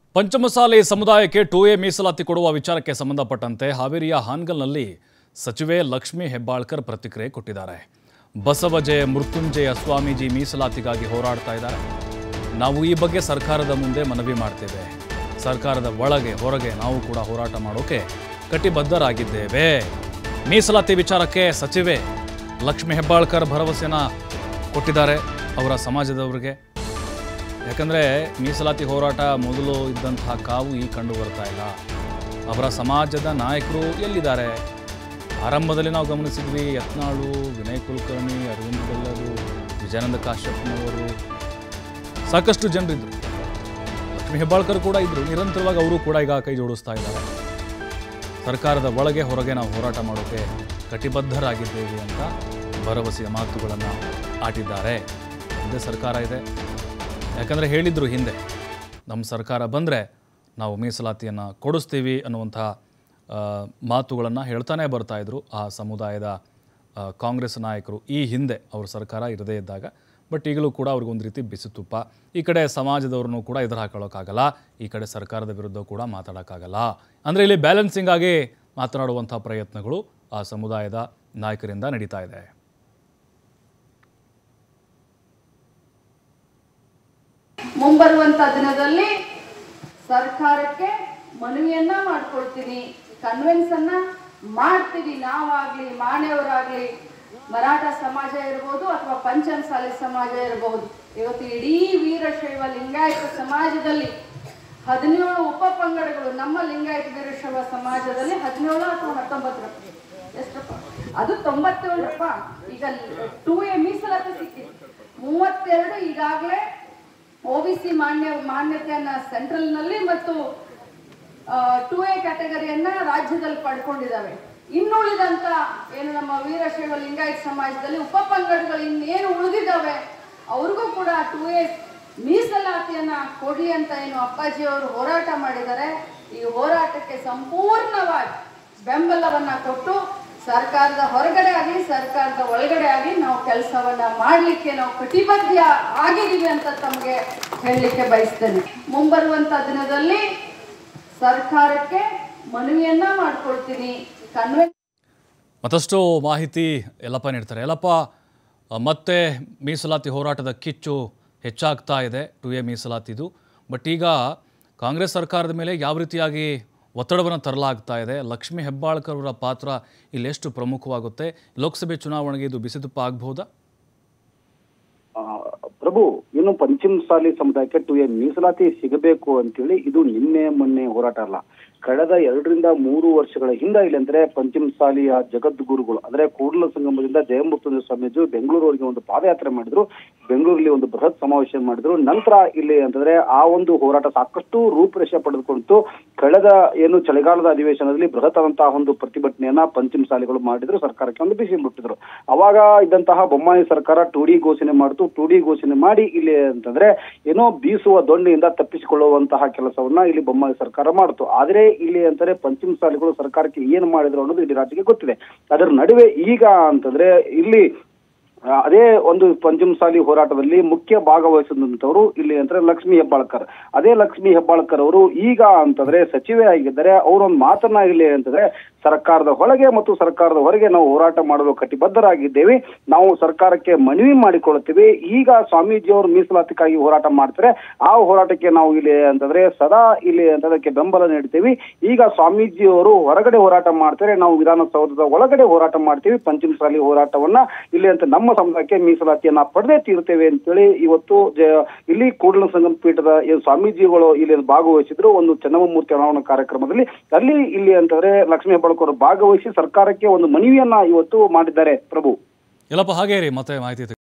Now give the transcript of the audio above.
ಪಂಚಮಸಾಲಿ ಸಮುದಾಯಕ್ಕೆ two A ಮೀಸಲಾತಿ ಕೊಡುವ ವಿಚಾರಕ್ಕೆ ಸಂಬಂಧಪಟ್ಟಂತೆ ಹಾವೇರಿಯ ಹಾನ್ಗಲ್ನಲ್ಲಿ ಸಚಿವೆ ಲಕ್ಷ್ಮೀ ಹೆಬ್ಬಾಳ್ಕರ್ ಪ್ರತಿಕ್ರಿಯೆ ಕೊಟ್ಟಿದ್ದಾರೆ ಬಸವಜಯ ಮೃತ್ಯುಂಜಯ ಸ್ವಾಮೀಜಿ ಮೀಸಲಾತಿಗಾಗಿ ಹೋರಾಡ್ತಾ ಇದ್ದಾರೆ ನಾವು ಈ ಬಗ್ಗೆ ಸರ್ಕಾರದ ಮುಂದೆ ಮನವಿ ಮಾಡ್ತೇವೆ ಸರ್ಕಾರದ ಒಳಗೆ ಹೊರಗೆ ನಾವು ಕೂಡ ಹೋರಾಟ ಮಾಡೋಕೆ ಕಟಿಬದ್ಧರಾಗಿದ್ದೇವೆ ಮೀಸಲಾತಿ ವಿಚಾರಕ್ಕೆ ಸಚಿವೆ ಲಕ್ಷ್ಮೀ ಹೆಬ್ಬಾಳ್ಕರ್ ಭರವಸೆನ ಕೊಟ್ಟಿದ್ದಾರೆ ಅವರ ಸಮಾಜದವರಿಗೆ ಯಾಕಂದರೆ ಮೀಸಲಾತಿ ಹೋರಾಟ ಮೊದಲು ಇದ್ದಂತಹ ಕಾವು ಈ ಕಂಡು ಬರ್ತಾ ಇಲ್ಲ ಅವರ ಸಮಾಜದ ನಾಯಕರು ಎಲ್ಲಿದ್ದಾರೆ ಆರಂಭದಲ್ಲಿ ನಾವು ಗಮನಿಸಿದ್ವಿ ಯತ್ನಾಳು ವಿನಯ್ ಕುಲಕರ್ಣಿ ಅರವಿಂದ್ ಬೆಲ್ಲರು ವಿಜಯಾನಂದ ಕಾಶ್ಯಪ್ನವರು ಸಾಕಷ್ಟು ಜನರಿದ್ದರು ಲಕ್ಷ್ಮೀ ಹೆಬ್ಬಾಳ್ಕರ್ ಕೂಡ ಇದ್ದರು ನಿರಂತರವಾಗಿ ಅವರು ಕೂಡ ಈಗ ಕೈ ಜೋಡಿಸ್ತಾ ಇದ್ದಾರೆ ಸರ್ಕಾರದ ಒಳಗೆ ಹೊರಗೆ ನಾವು ಹೋರಾಟ ಮಾಡೋಕ್ಕೆ ಕಟಿಬದ್ಧರಾಗಿದ್ದೇವೆ ಅಂತ ಭರವಸೆಯ ಮಾತುಗಳನ್ನು ಆಟಿದ್ದಾರೆ ಹಿಂದೆ ಸರ್ಕಾರ ಇದೆ ಯಾಕಂದರೆ ಹೇಳಿದರು ಹಿಂದೆ ನಮ್ಮ ಸರ್ಕಾರ ಬಂದರೆ ನಾವು ಮೀಸಲಾತಿಯನ್ನು ಕೊಡಿಸ್ತೀವಿ ಅನ್ನುವಂಥ ಮಾತುಗಳನ್ನು ಹೇಳ್ತಾನೆ ಬರ್ತಾಯಿದ್ರು ಆ ಸಮುದಾಯದ ಆ, ಕಾಂಗ್ರೆಸ್ ನಾಯಕರು ಈ ಹಿಂದೆ ಅವ್ರ ಸರ್ಕಾರ ಇರದೇ ಇದ್ದಾಗ ಬಟ್ ಈಗಲೂ ಕೂಡ ಅವ್ರಿಗೊಂದು ರೀತಿ ಬಿಸಿ ತುಪ್ಪ ಈ ಕಡೆ ಸಮಾಜದವ್ರನ್ನೂ ಕೂಡ ಎದುರು ಹಾಕೊಳ್ಳೋಕ್ಕಾಗಲ್ಲ ಈ ಕಡೆ ಸರ್ಕಾರದ ವಿರುದ್ಧ ಕೂಡ ಮಾತಾಡೋಕ್ಕಾಗಲ್ಲ ಅಂದರೆ ಇಲ್ಲಿ ಬ್ಯಾಲೆನ್ಸಿಂಗ್ ಆಗಿ ಮಾತನಾಡುವಂಥ ಪ್ರಯತ್ನಗಳು ಆ ಸಮುದಾಯದ ನಾಯಕರಿಂದ ನಡೀತಾ ಇದೆ ಮುಂಬರುವಂತ ದಿನದಲ್ಲಿ ಸರ್ಕಾರಕ್ಕೆ ಮನವಿಯನ್ನ ಮಾಡ್ಕೊಳ್ತೀನಿ ಕನ್ವೆನ್ಸ್ ಅನ್ನ ಮಾಡ್ತೀವಿ ನಾವಾಗ್ಲಿ ಮಾನ್ಯವರಾಗ್ಲಿ ಮರಾಠ ಸಮಾಜ ಇರ್ಬೋದು ಅಥವಾ ಪಂಚಮಸಾಲಿ ಸಮಾಜ ಇರಬಹುದು ಇವತ್ತು ಇಡೀ ವೀರಶೈವ ಲಿಂಗಾಯತ ಸಮಾಜದಲ್ಲಿ ಹದಿನೇಳು ಉಪ ಪಂಗಡಗಳು ನಮ್ಮ ಲಿಂಗಾಯತ ವೀರಶೈವ ಸಮಾಜದಲ್ಲಿ ಹದಿನೇಳು ಅಥವಾ ಹತ್ತೊಂಬತ್ತರಪ್ಪ ಎಷ್ಟಪ್ಪ ಅದು ತೊಂಬತ್ತೇಳರಪ್ಪ ಈಗ ಟೂ ಎ ಮೀಸಲಾತಿ ಸಿಕ್ಕಿದೆ ಮೂವತ್ತೆರಡು ಈಗಾಗಲೇ ಒಬಿಸಿ ಮಾನ್ಯ ಮಾನ್ಯತೆಯನ್ನ ಸೆಂಟ್ರಲ್ ನಲ್ಲಿ ಮತ್ತು ಟೂ ಎ ಕ್ಯಾಟಗರಿಯನ್ನ ರಾಜ್ಯದಲ್ಲಿ ಪಡ್ಕೊಂಡಿದ್ದಾವೆ ಇನ್ನುಳಿದಂತ ಏನು ನಮ್ಮ ವೀರಶೈವ ಲಿಂಗಾಯತ ಸಮಾಜದಲ್ಲಿ ಉಪ ಪಂಗಡಗಳು ಇನ್ನೇನು ಉಳಿದಿದ್ದಾವೆ ಅವ್ರಿಗೂ ಕೂಡ ಟೂ ಎ ಮೀಸಲಾತಿಯನ್ನ ಕೊಡ್ಲಿ ಅಂತ ಏನು ಅಪ್ಪಾಜಿ ಅವರು ಹೋರಾಟ ಮಾಡಿದ್ದಾರೆ ಈ ಹೋರಾಟಕ್ಕೆ ಸಂಪೂರ್ಣವಾಗಿ ಬೆಂಬಲವನ್ನ ಕೊಟ್ಟು ಸರ್ಕಾರದ ಹೊರಗಡೆ ಆಗಲಿ ಸರ್ಕಾರದ ಒಳಗಡೆ ಆಗಲಿ ನಾವು ಕೆಲಸವನ್ನ ಮಾಡಲಿಕ್ಕೆ ನಾವು ಕಟಿಬದ್ಧ ಆಗಿದ್ದೀವಿ ಅಂತ ತಮಗೆ ಹೇಳಲಿಕ್ಕೆ ಬಯಸ್ತೇನೆ ಮುಂಬರುವಂತ ದಿನದಲ್ಲಿ ಸರ್ಕಾರಕ್ಕೆ ಮನವಿಯನ್ನ ಮಾಡ್ಕೊಳ್ತೀನಿ ಕನ್ವೆನ್ಸ್ ಮತ್ತಷ್ಟು ಮಾಹಿತಿ ಯಲ್ಲಪ್ಪ ನೀಡ್ತಾರೆ ಯಲ್ಲಪ್ಪ ಆ, ಮತ್ತೆ ಮೀಸಲಾತಿ ಹೋರಾಟದ ಕಿಚ್ಚು ಹೆಚ್ಚಾಗ್ತಾ ಇದೆ ಟು ಎ ಮೀಸಲಾತಿದು ಬಟ್ ಈಗ ಕಾಂಗ್ರೆಸ್ ಸರ್ಕಾರದ ಮೇಲೆ ಯಾವ ರೀತಿಯಾಗಿ ಒತ್ತಡವನ್ನು ತರಲಾಗ್ತಾ ಇದೆ ಲಕ್ಷ್ಮೀ ಹೆಬ್ಬಾಳ್ಕರ್ ಅವರ ಪಾತ್ರ ಇಲ್ಲಿ ಎಷ್ಟು ಪ್ರಮುಖವಾಗುತ್ತೆ ಲೋಕಸಭೆ ಚುನಾವಣೆಗೆ ಇದು ಬಿಸಿತುಪ್ಪ ಆಗಬಹುದಾ ಆ, ಪ್ರಭು ಏನು ಪಂಚಮಸಾಲಿ ಸಮುದಾಯಕ್ಕೆ ಟು ಎ ಮೀಸಲಾತಿ ಸಿಗಬೇಕು ಅಂತೇಳಿ ಇದು ನಿನ್ನೆ ಮೊನ್ನೆ ಹೋರಾಟ ಅಲ್ಲ ಕಳೆದ ಎರಡರಿಂದ ಮೂರು ವರ್ಷಗಳ ಹಿಂದೆ ಇಲ್ಲಿ ಅಂದ್ರೆ ಪಂಚಮಸಾಲಿಯ ಜಗದ್ಗುರುಗಳು ಅಂದ್ರೆ ಕೂಡಲ ಸಂಗಮದಿಂದ ಜಯಮೃತ್ಯುಂಜಯ ಸ್ವಾಮೀಜಿ ಬೆಂಗಳೂರಿಗೆ ಒಂದು ಪಾದಯಾತ್ರೆ ಮಾಡಿದ್ರು ಬೆಂಗಳೂರಲ್ಲಿ ಒಂದು ಬೃಹತ್ ಸಮಾವೇಶ ಮಾಡಿದ್ರು ನಂತರ ಇಲ್ಲಿ ಅಂತಂದ್ರೆ ಆ ಒಂದು ಹೋರಾಟ ಸಾಕಷ್ಟು ರೂಪರೇಷೆ ಪಡೆದುಕೊಂಡು ಕಳೆದ ಏನು ಚಳಿಗಾಲದ ಅಧಿವೇಶನದಲ್ಲಿ ಬೃಹತ್ ಆದಂತಹ ಒಂದು ಪ್ರತಿಭಟನೆಯನ್ನ ಪಂಚಮಸಾಲಿಗಳು ಮಾಡಿದ್ರು ಸರ್ಕಾರಕ್ಕೆ ಒಂದು ಬಿಸಿ ಮುಟ್ಟಿದ್ರು ಅವಾಗ ಇದ್ದಂತಹ ಬೊಮ್ಮಾಯಿ ಸರ್ಕಾರ ಟು ಡಿ ಘೋಷಣೆ ಮಾಡಿತು ಟು ಡಿ ಘೋಷಣೆ ಮಾಡಿ ಇಲ್ಲಿ ಅಂತಂದ್ರೆ ಏನೋ ಬೀಸುವ ದೊಣ್ಣೆಯಿಂದ ತಪ್ಪಿಸಿಕೊಳ್ಳುವಂತಹ ಕೆಲಸವನ್ನ ಇಲ್ಲಿ ಬೊಮ್ಮಾಯಿ ಸರ್ಕಾರ ಮಾಡಿತು ಆದ್ರೆ ಇಲ್ಲಿ ಅಂತಾರೆ ಪಂಚಮಸಾಲಿಗಳು ಸರ್ಕಾರಕ್ಕೆ ಏನು ಮಾಡಿದ್ರು ಅನ್ನೋದು ಇಡೀ ರಾಜ್ಯಕ್ಕೆ ಗೊತ್ತಿದೆ ಅದರ ನಡುವೆ ಈಗ ಅಂತಂದ್ರೆ ಇಲ್ಲಿ ಆ, ಅದೇ ಒಂದು ಪಂಚಮಸಾಲಿ ಹೋರಾಟದಲ್ಲಿ ಮುಖ್ಯ ಭಾಗವಹಿಸಿದಂತವರು ಇಲ್ಲಿ ಅಂದ್ರೆ ಲಕ್ಷ್ಮೀ ಹೆಬ್ಬಾಳ್ಕರ್ ಅದೇ ಲಕ್ಷ್ಮೀ ಹೆಬ್ಬಾಳ್ಕರ್ ಅವರು ಈಗ ಅಂತಂದ್ರೆ ಸಚಿವೆ ಆಗಿದ್ದಾರೆ ಅವರೊಂದು ಮಾತನ್ನ ಇಲ್ಲಿ ಅಂತಂದ್ರೆ ಸರ್ಕಾರದ ಒಳಗೆ ಮತ್ತು ಸರ್ಕಾರದ ಹೊರಗೆ ನಾವು ಹೋರಾಟ ಮಾಡಲು ಕಟಿಬದ್ಧರಾಗಿದ್ದೇವೆ ನಾವು ಸರ್ಕಾರಕ್ಕೆ ಮನವಿ ಮಾಡಿಕೊಳ್ಳುತ್ತೇವೆ ಈಗ ಸ್ವಾಮೀಜಿ ಅವರು ಮೀಸಲಾತಿಗಾಗಿ ಹೋರಾಟ ಮಾಡ್ತಾರೆ ಆ ಹೋರಾಟಕ್ಕೆ ನಾವು ಇಲ್ಲಿ ಅಂತಂದ್ರೆ ಸದಾ ಇಲ್ಲಿ ಅಂತದಕ್ಕೆ ಬೆಂಬಲ ನೀಡ್ತೀವಿ ಈಗ ಸ್ವಾಮೀಜಿ ಅವರು ಹೊರಗಡೆ ಹೋರಾಟ ಮಾಡ್ತಾರೆ ನಾವು ವಿಧಾನಸೌಧದ ಒಳಗಡೆ ಹೋರಾಟ ಮಾಡ್ತೀವಿ ಪಂಚಮಸಾಲಿ ಹೋರಾಟವನ್ನ ಇಲ್ಲಿ ಅಂತ ನಮ್ಮ ಸಮುದಾಯಕ್ಕೆ ಮೀಸಲಾತಿಯನ್ನ ಪಡೆದೇ ತೀರ್ತೇವೆ ಅಂತೇಳಿ ಇವತ್ತು ಜ- ಇಲ್ಲಿ ಕೂಡಲ ಸಂಗಮ ಪೀಠದ ಏನು ಸ್ವಾಮೀಜಿಗಳು ಇಲ್ಲಿ ಭಾಗವಹಿಸಿದ್ರು ಒಂದು ಚೆನ್ನಮ್ಮಮೂರ್ತಿ ಅನಾವರಣ ಕಾರ್ಯಕ್ರಮದಲ್ಲಿ ಅಲ್ಲಿ ಇಲ್ಲಿ ಅಂತಂದ್ರೆ ಲಕ್ಷ್ಮೀ ಹೆಬ್ಬಾಳ್ಕರ್ ಅವರು ಭಾಗವಹಿಸಿ ಸರ್ಕಾರಕ್ಕೆ ಒಂದು ಮನವಿಯನ್ನ ಇವತ್ತು ಮಾಡಿದ್ದಾರೆ ಪ್ರಭು ಯಲ್ಲಪ್ಪ ಹಾಗೇ ರೀ ಮತ್ತೆ ಮಾಹಿತಿ